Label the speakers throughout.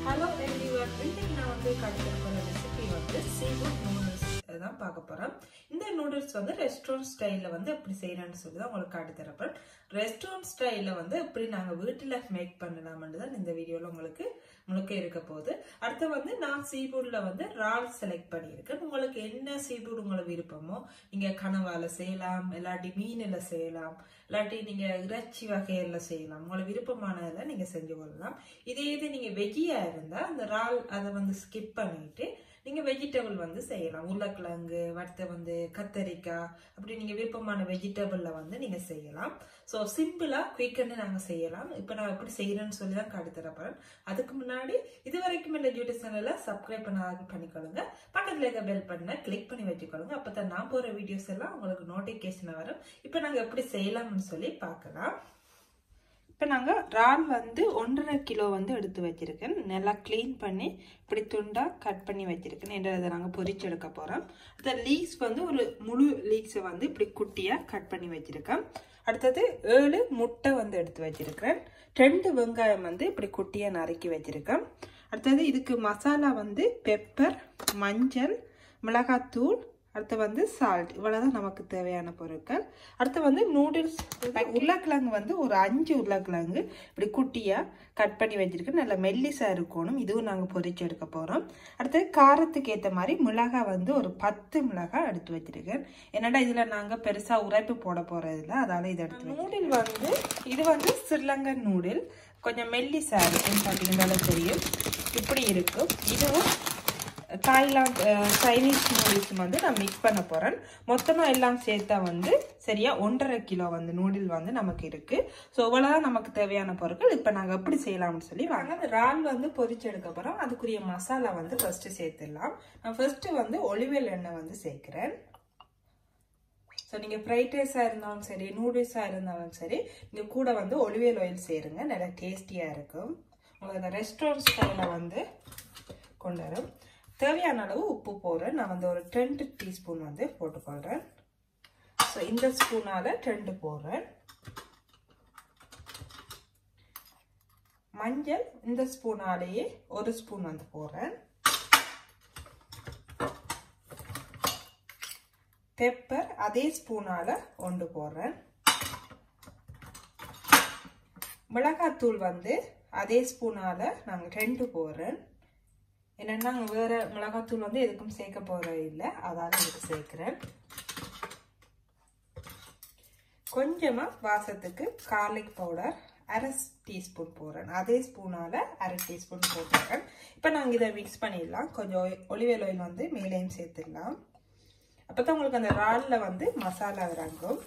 Speaker 1: hello everyone இன்னைக்கு நான் வந்து கடையில் போகிற ரெசிபி வந்து சீஃபுட் நூடுல்ஸ் தான் பார்க்க போகிறேன் இந்த நூடுல்ஸ் வந்து ரெஸ்டாரண்ட் ஸ்டைலில் வந்து எப்படி செய்யலாம்னு சொல்லி தான் உங்களுக்கு காட்டி தரப்பேன் ரெஸ்டாரண்ட் ஸ்டைலில் வந்து எப்படி நாங்கள் வீட்டில் மேக் பண்ணலாம்னு தான் இந்த வீடியோவில் உங்களுக்கு முழுக்க இருக்க போகுது அடுத்து வந்து நான் சீஃபுட்டில் வந்து ரால் செலக்ட் பண்ணியிருக்கேன் உங்களுக்கு என்ன சீஃபுட் உங்களுக்கு விருப்பமோ நீங்கள் கனவால செய்யலாம் இல்லாட்டி மீனில் செய்யலாம் இல்லாட்டி நீங்கள் இறைச்சி வகையில் செய்யலாம் உங்களுக்கு விருப்பமானதில் நீங்கள் செஞ்சு கொள்ளலாம் இதே இது நீங்கள் வெஜ்ஜியாக இருந்தால் அந்த ரால் அதை வந்து ஸ்கிப் பண்ணிட்டு நீங்கள் வெஜிடபிள் வந்து செய்யலாம் உருளைக்கிழங்கு வறுத்த வந்து கத்தரிக்காய் அப்படி நீங்கள் விருப்பமான வெஜிடபிளில் வந்து நீங்கள் செய்யலாம் ஸோ சிம்பிளாக குயிக்கன்னு நாங்கள் செய்யலாம் இப்போ நான் எப்படி செய்கிறேன்னு சொல்லி தான் காட்டி தரப்போகிறேன் அதுக்கு முன்னாடி இது வரைக்கும் இந்த யூடியூப் சேனலை சப்ஸ்கிரைப் பண்ண பண்ணிக்கொள்ளுங்க பக்கத்தில் இருக்க பெல் பண்ண கிளிக் பண்ணி வச்சுக்கொள்ளுங்க அப்போ தான் நான் போகிற வீடியோஸ் எல்லாம் உங்களுக்கு நோட்டிஃபிகேஷன் வரும் இப்போ நாங்கள் எப்படி செய்யலாம்னு சொல்லி பார்க்கலாம் இப்போ நாங்கள் இறால் வந்து ஒன்றரை கிலோ வந்து எடுத்து வச்சுருக்கேன் நல்லா க்ளீன் பண்ணி இப்படி துண்டாக கட் பண்ணி வச்சுருக்கேன் என்ற அதை நாங்கள் பொரிச்சு எடுக்க போகிறோம் அந்த லீக்ஸ் வந்து ஒரு முழு லீக்ஸை வந்து இப்படி குட்டியாக கட் பண்ணி வச்சுருக்கேன் அடுத்தது ஏழு முட்டை வந்து எடுத்து வச்சுருக்கேன் ரெண்டு வெங்காயம் வந்து இப்படி குட்டியாக நறுக்கி வச்சுருக்கேன் அடுத்தது இதுக்கு மசாலா வந்து பெப்பர் மஞ்சள் மிளகாத்தூள் அடுத்து வந்து சால்ட் இவ்வளோதான் நமக்கு தேவையான பொருட்கள் அடுத்து வந்து நூடுல்ஸ் உருளைக்கிழங்கு வந்து ஒரு அஞ்சு உருளைக்கிழங்கு இப்படி குட்டியாக கட் பண்ணி வச்சுருக்கேன் நல்லா மெல்லிசாக இருக்கணும் இதுவும் நாங்கள் பொரிச்சு எடுக்க போகிறோம் அடுத்து காரத்துக்கு ஏற்ற மாதிரி மிளகாய் வந்து ஒரு பத்து மிளகாய் எடுத்து வச்சுருக்கேன் என்னடா இதில் நாங்கள் பெருசாக உரைப்பு போட போகிறதில்ல அதால் இதை எடுத்து நூடில் வந்து இது வந்து ஸ்ரீலங்கன் நூடில் கொஞ்சம் மெல்லிசாக இருக்குன்னு பார்த்தீங்கன்னாலும் தெரியும் இப்படி இருக்கும் இதுவும் தாய்லாந்து சைனீஸ் நூடுல்ஸ் வந்து நான் மிக்ஸ் பண்ண போகிறேன் மொத்தமாக எல்லாம் சேர்த்தா வந்து சரியா ஒன்றரை கிலோ வந்து நூடில் வந்து நமக்கு இருக்குது ஸோ இவ்வளோதான் நமக்கு தேவையான பொருட்கள் இப்போ நாங்கள் எப்படி செய்யலாம்னு சொல்லி வாங்க அந்த இறால் வந்து பொரிச்சு எடுக்க போகிறோம் அதுக்குரிய மசாலா வந்து ஃபஸ்ட்டு சேர்த்துடலாம் நான் ஃபஸ்ட்டு வந்து ஒலிவல் எண்ணெய் வந்து சேர்க்குறேன் ஸோ நீங்கள் ஃப்ரைட் ரைஸாக இருந்தாலும் சரி நூடுல்ஸாக இருந்தாலும் சரி நீங்கள் கூட வந்து ஒலிவியல் ஆயில் சேருங்க நல்லா டேஸ்டியாக இருக்கும் உங்களுக்கு அந்த ரெஸ்டாரண்ட் ஸ்டைலில் வந்து கொண்டு வரும் தேவையான அளவு உப்பு போடுறேன் நான் வந்து ஒரு ரெண்டு டீஸ்பூன் வந்து போட்டுக்கொள்கிறேன் ஸோ இந்த ஸ்பூனால் ரெண்டு போடுறேன் மஞ்சள் இந்த ஸ்பூனாலேயே ஒரு ஸ்பூன் வந்து போடுறேன் பெப்பர் அதே ஸ்பூனால் ஒன்று போடுறேன் மிளகாத்தூள் வந்து அதே ஸ்பூனால் நாங்கள் ரெண்டு போடுறேன் என்னென்னா வேறு மிளகாத்தூள் வந்து எதுக்கும் சேர்க்க போகிறது இல்லை அதால் இதுக்கு சேர்க்குறேன் கொஞ்சமாக வாசத்துக்கு கார்லிக் பவுடர் அரை டீஸ்பூன் போடுறேன் அதே ஸ்பூனால் அரை டீஸ்பூன் போட்டுருக்கேன் இப்போ நாங்கள் இதை மிக்ஸ் பண்ணிடலாம் கொஞ்சம் ஒலிவல் ஆயில் வந்து மேலேயும் சேர்த்துடலாம் அப்போ தான் உங்களுக்கு அந்த இறாலில் வந்து மசாலா இறங்கும்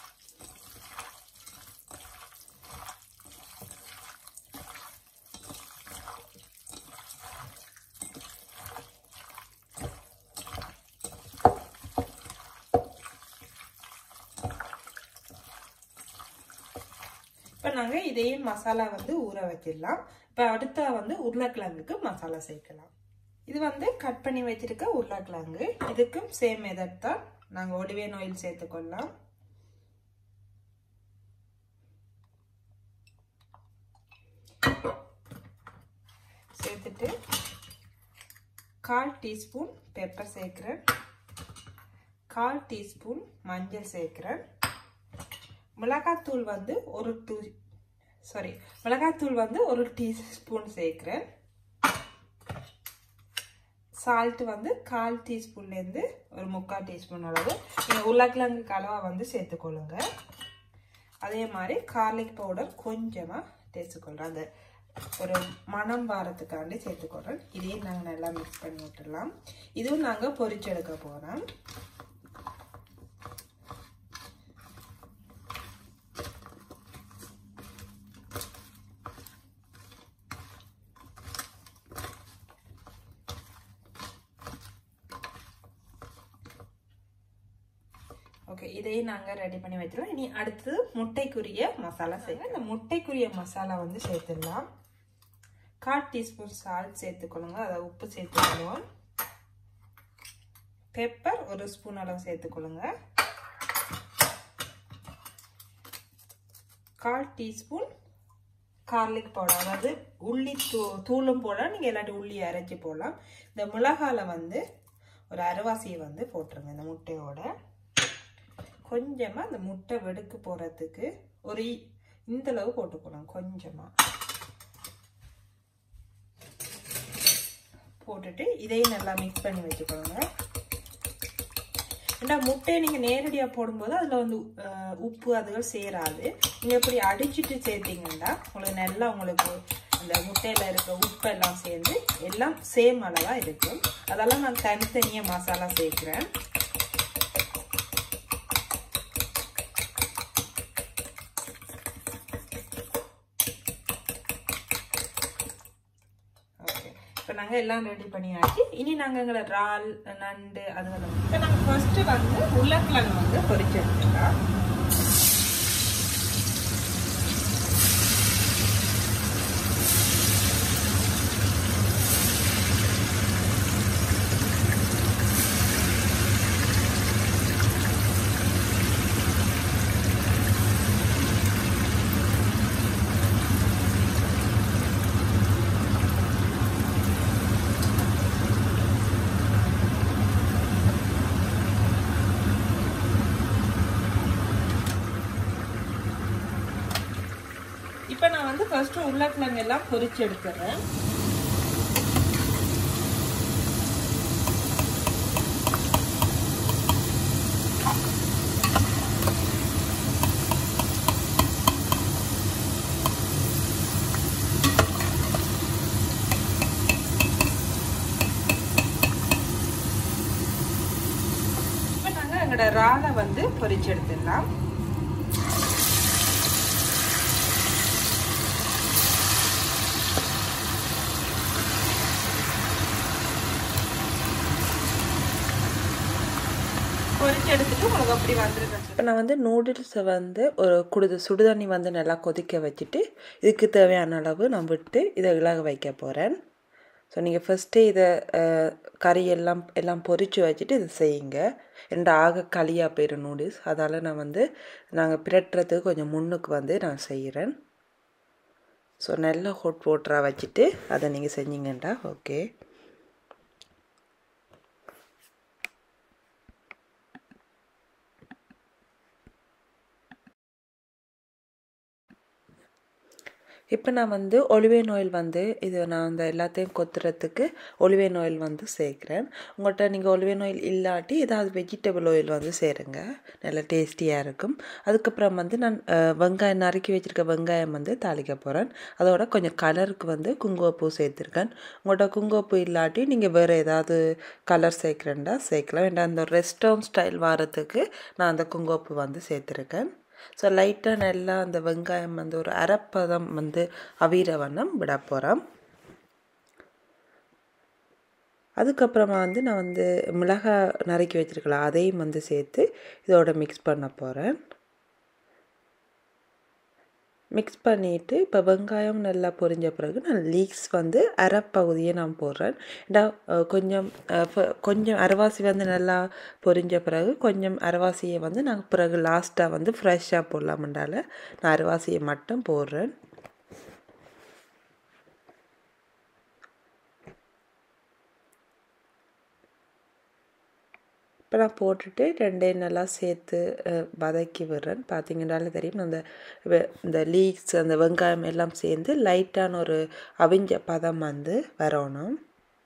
Speaker 1: இப்போ நாங்கள் இதையும் மசாலா வந்து ஊற வச்சிடலாம் இப்போ அடுத்த வந்து உருளைக்கிழங்குக்கு மசாலா சேர்க்கலாம் இது வந்து கட் பண்ணி வச்சிருக்க உருளைக்கிழங்கு இதுக்கும் சேம் மெதட் தான் நாங்கள் ஒலிவேன் ஆயில் சேர்த்துக்கொள்ளலாம் சேர்த்துட்டு கால் டீஸ்பூன் பெப்பர் சேர்க்குறேன் கால் டீஸ்பூன் மஞ்சள் சேர்க்குறேன் மிளகாத்தூள் வந்து ஒரு டூ சாரி மிளகாத்தூள் வந்து ஒரு டீஸ்பூன் சேர்க்குறேன் சால்ட்டு வந்து கால் டீஸ்பூன்லேருந்து ஒரு முக்கால் டீஸ்பூன் அளவு நீங்கள் உருளைக்கிழங்கு கலவா வந்து சேர்த்துக்கொள்ளுங்க அதே மாதிரி கார்லிக் பவுடர் கொஞ்சமாக தேய்ச்சிக்கொள்கிறேன் அந்த ஒரு மணம் வாரத்துக்காண்டி சேர்த்துக்கொள்கிறேன் இதையும் நாங்கள் நல்லா மிக்ஸ் பண்ணி விட்டுடலாம் இதுவும் நாங்கள் பொரிச்சு எடுக்க போகிறோம் ஓகே இதையும் நாங்கள் ரெடி பண்ணி வச்சிடலாம் இனி அடுத்து முட்டைக்குரிய மசாலா செய்யுங்க இந்த முட்டைக்குரிய மசாலா வந்து சேர்த்துடலாம் கால் டீஸ்பூன் சால்ட் சேர்த்துக்கொள்ளுங்க அதை உப்பு சேர்த்துக்கொள்ளுவோம் பெப்பர் ஒரு ஸ்பூன் அளவு சேர்த்துக்கொள்ளுங்க கால் டீஸ்பூன் கார்லிக் பவுடர் அதாவது உள்ளி தூ தூளும் போடலாம் நீங்கள் இல்லாட்டி உள்ளி அரைச்சி போடலாம் இந்த மிளகால வந்து ஒரு அரைவாசியை வந்து போட்டுருங்க இந்த முட்டையோட கொஞ்சமாக அந்த முட்டை வெடுக்கு போகிறதுக்கு ஒரு இந்த அளவு போட்டுக்கணும் கொஞ்சமாக போட்டுட்டு இதையும் நல்லா மிக்ஸ் பண்ணி வச்சுக்கோங்க ஏன்னா முட்டையை நீங்கள் நேரடியாக போடும்போது அதில் வந்து உப்பு அதுகள் சேராது நீங்கள் இப்படி அடிச்சுட்டு சேர்த்தீங்கன்னா உங்களுக்கு நல்லா உங்களுக்கு அந்த முட்டையில் இருக்க உப்பு எல்லாம் சேர்ந்து எல்லாம் சேம் அளவாக இருக்கும் அதெல்லாம் நான் தனித்தனியாக மசாலா சேர்க்குறேன் ஓகே இப்போ நாங்கள் எல்லாம் ரெடி பண்ணியாச்சு இனி நாங்கள் எங்களை இறால் நண்டு அது வந்து இப்போ நாங்கள் ஃபர்ஸ்ட்டு வந்து உருளைக்கிழங்கு வந்து பொரிச்சு எடுத்துக்கலாம் இப்போ நான் வந்து ஃபர்ஸ்ட்டு உருளைக்கிழங்கு எல்லாம் பொரிச்சு எடுத்துறேன் இப்போ நாங்கள் எங்களோட இறாலை வந்து பொரிச்சு எடுத்துடலாம் பொரிச்சு எடுத்துட்டு உங்களுக்கு அப்படி வந்துருக்கு
Speaker 2: இப்போ நான் வந்து நூடுல்ஸை வந்து ஒரு குடுது சுடுதண்ணி வந்து நல்லா கொதிக்க வச்சுட்டு இதுக்கு தேவையான அளவு நான் விட்டு இதை இலக வைக்க போகிறேன் ஸோ நீங்கள் ஃபஸ்ட்டு இதை அஹ், கறி எல்லாம் எல்லாம் பொரித்து வச்சுட்டு இதை செய்யுங்க என்ற ஆக களியாக போயிடும் நூடுல்ஸ் அதால் நான் வந்து நாங்கள் பிரட்டுறதுக்கு கொஞ்சம் முன்னுக்கு வந்து நான் செய்கிறேன் ஸோ நல்லா ஹோட் வாட்டராக வச்சுட்டு அதை நீங்கள் செஞ்சீங்கண்டா ஓகே இப்போ நான் வந்து ஒலிவேன் ஆயில் வந்து இது நான் அந்த எல்லாத்தையும் கொத்துறதுக்கு ஒலிவேன் ஆயில் வந்து சேர்க்குறேன் உங்கள்கிட்ட நீங்கள் ஒலிவேன் ஆயில் இல்லாட்டி ஏதாவது வெஜிடபிள் ஆயில் வந்து சேருங்க நல்லா டேஸ்டியாக இருக்கும் அதுக்கப்புறம் வந்து நான் அஹ், வெங்காயம் நறுக்கி வச்சுருக்க வெங்காயம் வந்து தாளிக்க போகிறேன் அதோட கொஞ்சம் கலருக்கு வந்து குங்குமப்பூ சேர்த்துருக்கேன் உங்கள்கிட்ட குங்குமப்பூ இல்லாட்டி நீங்கள் வேறு ஏதாவது கலர் சேர்க்குறேன்டா சேர்க்கலாம் வேண்டாம் அந்த ரெஸ்டாரண்ட் ஸ்டைல் வாரத்துக்கு நான் அந்த குங்குமப்பூ வந்து சேர்த்துருக்கேன் ஸோ லைட்டாக நல்லா அந்த வெங்காயம் வந்து ஒரு அரைப்பதம் வந்து அவிர வண்ணம் விட போகிறோம் அதுக்கப்புறமா வந்து நான் வந்து மிளகாய் நறுக்கி வச்சுருக்கலாம் அதையும் வந்து சேர்த்து இதோட மிக்ஸ் பண்ண போகிறேன் மிக்ஸ் பண்ணிவிட்டு இப்போ வெங்காயம் நல்லா பொரிஞ்ச பிறகு நான் லீக்ஸ் வந்து அரை பகுதியை நான் போடுறேன் ஏன்னா அஹ், கொஞ்சம் அஹ், ஃப- கொஞ்சம் அரைவாசி வந்து நல்லா பொரிஞ்ச பிறகு கொஞ்சம் அரைவாசியை வந்து நான் பிறகு லாஸ்ட்டாக வந்து ஃப்ரெஷ்ஷாக போடலாமண்டால நான் அரைவாசியை மட்டும் போடுறேன் இப்போ நான் போட்டுட்டு ரெண்டையும் நல்லா சேர்த்து அஹ், வதக்கி விடுறேன் பார்த்தீங்கன்னாலே தெரியும் அந்த வெ- இந்த லீக்ஸ் அந்த வெங்காயம் எல்லாம் சேர்ந்து லைட்டான ஒரு அவிஞ்ச பதம் வந்து வரணும்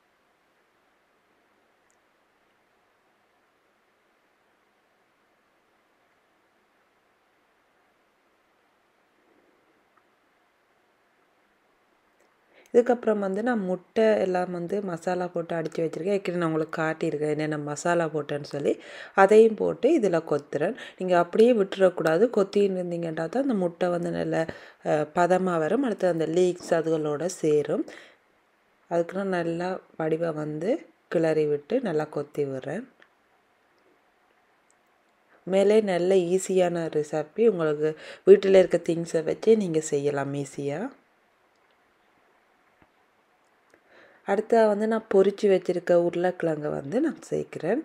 Speaker 2: இதுக்கப்புறம் வந்து நான் முட்டை எல்லாம் வந்து மசாலா போட்டு அடித்து வச்சுருக்கேன் ஏற்கனவே நான் உங்களுக்கு காட்டியிருக்கேன் என்னென்ன மசாலா போட்டேன்னு சொல்லி அதையும் போட்டு இதில் கொத்துறேன் நீங்கள் அப்படியே விட்டுறக்கூடாது கொத்தின்னு இருந்தீங்கன்னா தான் அந்த முட்டை வந்து நல்ல பதமாக வரும் அடுத்து அந்த லீக்ஸ் அதுகளோட சேரும் அதுக்கு நான் நல்லா வடிவை வந்து கிளறி விட்டு நல்லா கொத்தி விடுறேன் மேலே நல்ல ஈஸியான ரெசிபி உங்களுக்கு வீட்டில் இருக்க திங்ஸை வச்சு நீங்கள் செய்யலாம் ஈஸியாக அடுத்தா வந்து நான் பொரிச்சு வச்சிருக்க உருளைக்கிழங்கை வந்து நான் சேர்க்குறேன்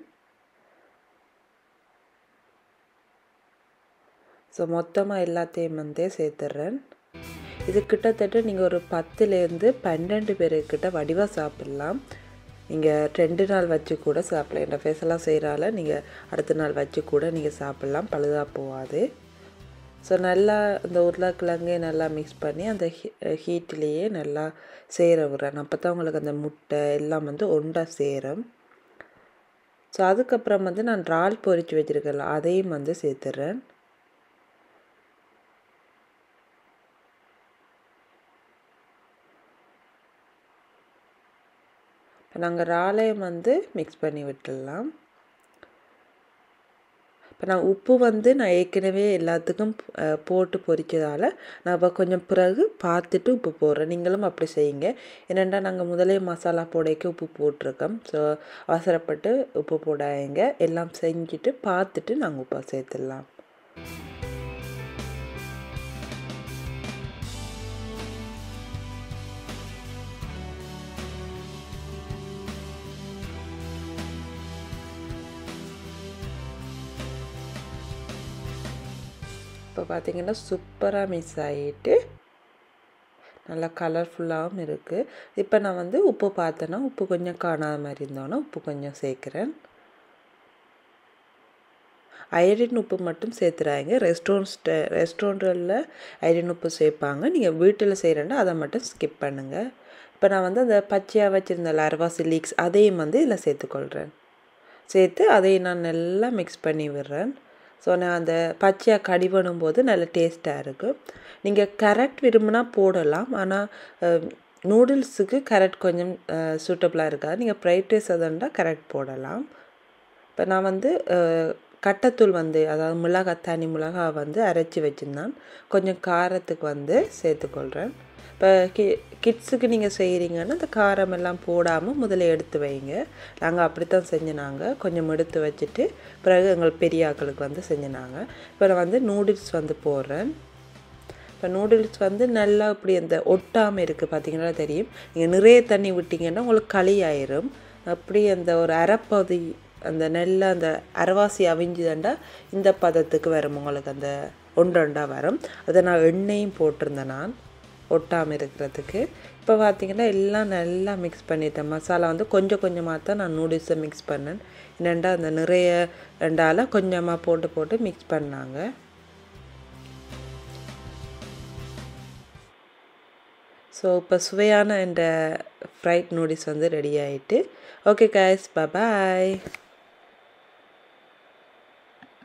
Speaker 2: ஸோ மொத்தமாக எல்லாத்தையும் வந்து சேர்த்துட்றேன் இது கிட்டத்தட்ட நீங்கள் ஒரு பத்துலேருந்து பன்னெண்டு பேருக்கிட்ட வடிவாக சாப்பிட்லாம் நீங்கள் ரெண்டு நாள் வச்சு கூட சாப்பிடலாம் இந்த ஃபேஸெல்லாம் செய்கிறால நீங்கள் அடுத்த நாள் வச்சு கூட நீங்கள் சாப்பிட்லாம் பழுதாக போகாது ஸோ நல்லா இந்த உருளைக்கிழங்கு நல்லா மிக்ஸ் பண்ணி அந்த ஹீட்லேயே நல்லா சேர விட்றேன் அப்போ தான் உங்களுக்கு அந்த முட்டை எல்லாம் வந்து ஒன்றா சேரும் ஸோ அதுக்கப்புறம் வந்து நான் இறால் பொரித்து வச்சுருக்கல அதையும் வந்து சேர்த்துறேன் இப்போ நாங்கள் இறாலையும் வந்து மிக்ஸ் பண்ணி விட்டுடலாம் இப்போ நான் உப்பு வந்து நான் ஏற்கனவே எல்லாத்துக்கும் போட்டு பொரிச்சதால் நான் இப்போ கொஞ்சம் பிறகு பார்த்துட்டு உப்பு போடுறேன் நீங்களும் அப்படி செய்யுங்க என்னென்னா நாங்கள் முதலே மசாலா போடைக்கு உப்பு போட்டிருக்கோம் ஸோ அவசரப்பட்டு உப்பு போடாதீங்க எல்லாம் செஞ்சுட்டு பார்த்துட்டு நாங்கள் உப்பை சேர்த்துடலாம் இப்போ பார்த்திங்கன்னா சூப்பராக மிக்ஸ் ஆகிட்டு நல்லா கலர்ஃபுல்லாகவும் இருக்குது இப்போ நான் வந்து உப்பு பார்த்தேன்னா உப்பு கொஞ்சம் காணாத மாதிரி இருந்தோன்னா உப்பு கொஞ்சம் சேர்க்குறேன் அயடின் உப்பு மட்டும் சேர்த்துறாங்க ரெஸ்டாரண்ட்ஸ் ரெஸ்டாரண்ட்டில் அயடின் உப்பு சேர்ப்பாங்க நீங்கள் வீட்டில் செய்கிறேன்னா அதை மட்டும் ஸ்கிப் பண்ணுங்கள் இப்போ நான் வந்து அந்த பச்சையாக வச்சுருந்த லர்வாசி லீக்ஸ் அதையும் வந்து இதில் சேர்த்துக்கொள்கிறேன் சேர்த்து அதையும் நான் நல்லா மிக்ஸ் பண்ணி விடுறேன் ஸோ நான் அந்த பச்சையாக கடி பண்ணும்போது நல்ல டேஸ்ட்டாக இருக்கும் நீங்கள் கரெக்ட் விரும்பினா போடலாம் ஆனால் நூடுல்ஸுக்கு கரெக்ட் கொஞ்சம் சூட்டபுளாக இருக்காது நீங்கள் ஃப்ரைட் ரைஸ் அதண்டா கரெக்ட் போடலாம் இப்போ நான் வந்து கட்டத்தூள் வந்து அதாவது மிளகாய் தனி மிளகா வந்து அரைச்சி வச்சுருந்தான் கொஞ்சம் காரத்துக்கு வந்து சேர்த்துக்கொள்கிறேன் இப்போ கி கிட்ஸுக்கு நீங்கள் செய்கிறீங்கன்னா அந்த காரம் எல்லாம் போடாமல் முதல்ல எடுத்து வைங்க நாங்கள் அப்படித்தான் செஞ்சினாங்க கொஞ்சம் எடுத்து வச்சுட்டு பிறகு எங்கள் பெரிய ஆக்களுக்கு வந்து செஞ்சினாங்க இப்போ நான் வந்து நூடுல்ஸ் வந்து போடுறேன் இப்போ நூடுல்ஸ் வந்து நல்லா இப்படி அந்த ஒட்டாமல் இருக்குது பார்த்தீங்கன்னா தெரியும் நீங்கள் நிறைய தண்ணி விட்டிங்கன்னா உங்களுக்கு களி ஆயிரும் அப்படி அந்த ஒரு அரைப்பகுதி அந்த நெல்லை அந்த அரைவாசி அவிஞ்சுதாண்டா இந்த பதத்துக்கு வரும் உங்களுக்கு அந்த ஒன்றொண்டா வரும் அதை நான் எண்ணெயும் போட்டிருந்தேன் நான் ஒட்டாமல் இருக்கிறதுக்கு இப்போ பார்த்தீங்கன்னா எல்லாம் நல்லா மிக்ஸ் பண்ணிட்டேன் மசாலா வந்து கொஞ்சம் கொஞ்சமாக தான் நான் நூடுல்ஸை மிக்ஸ் பண்ணேன் என்னெண்டா அந்த நிறைய ரெண்டால கொஞ்சமாக போட்டு போட்டு மிக்ஸ் பண்ணாங்க ஸோ இப்போ சுவையான இந்த ஃப்ரைட் நூடுல்ஸ் வந்து ரெடி ஆகிட்டு ஓகே கைஸ் பாய்